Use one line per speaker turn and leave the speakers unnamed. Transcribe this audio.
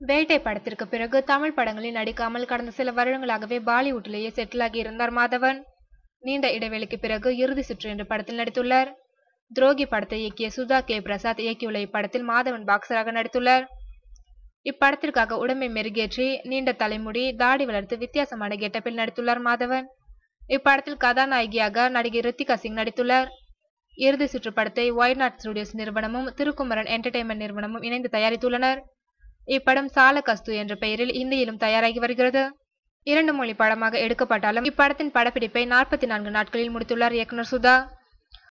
வேட்டை படத்திற்கு பிறகு தமிழ் படங்களில் நடிக்காமல் கடந்த சில வருடங்களாகவே பாலிவுட்டிலேயே செட்டில் ஆகி இருந்தார் மாதவன் நீண்ட இடைவெளிக்கு பிறகு இறுதி சுற்று என்ற படத்தில் நடித்துள்ளார் துரோகி படத்தை இயக்கிய சுதா கே பிரசாத் இயக்கியுள்ள இப்படத்தில் மாதவன் பாக்ஸராக நடித்துள்ளார் இப்படத்திற்காக உடம்பை மெருகேற்றி நீண்ட தலைமுடி தாடி வளர்த்து வித்தியாசமான கெட்டப்பில் நடித்துள்ளார் மாதவன் இப்படத்தில் கதாநாயகியாக நடிகை ரித்திகா சிங் நடித்துள்ளார் இறுதி சுற்று படத்தை ஒய்நாட் ஸ்டுடியோஸ் நிறுவனமும் திருக்குமரன் என்டர்டைன்மெண்ட் நிறுவனமும் இணைந்து தயாரித்துள்ளனர் இப்படம் சால கஸ்து என்ற பெயரில் இந்தியிலும் தயாராகி வருகிறது இரண்டு மொழி படமாக எடுக்கப்பட்டாலும் இப்படத்தின் படப்பிடிப்பை நாற்பத்தி நான்கு நாட்களில் முடித்துள்ளார் இயக்குனர் சுதா